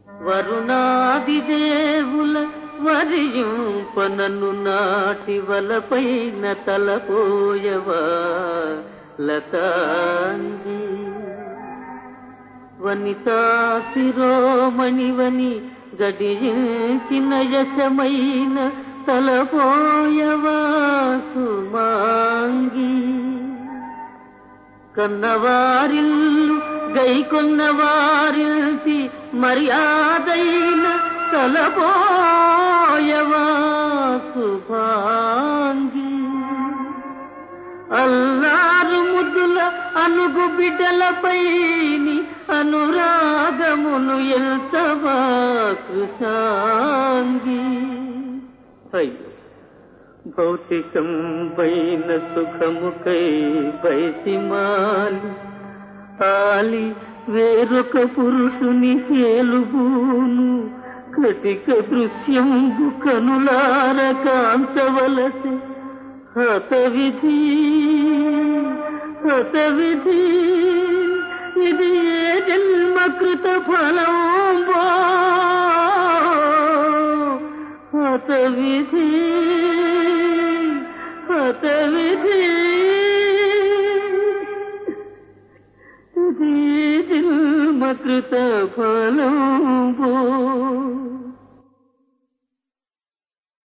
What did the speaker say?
వరుణాది దేవుల వరియుంపనను నాటి వలపైన తలపోయవా లతాంగి వనితా శిరోమణివని గడిచిన యశమైన తలపోయవా సుమాంగి కన్నవారిల్లు గైకొన్నవారిల్సి మర్యాదైన తలపోయవా శుభాంగి అల్లారు ముద్దుల అనుగు బిడ్డలపైని అనురాగమును ఎల్తవా కృషాంగి అయ్యో భౌతికం పైన సుఖముకై బయసిమాలి ఆలి వేరొక పురుషుని హేలుబూను కటిక దృశ్యం కనులార కాంచవలసి హత విధి హత విధి ఇది ఏ జన్మకృత ఫలం హత విధి హత విధి ఇది జన్మకృత ఫలం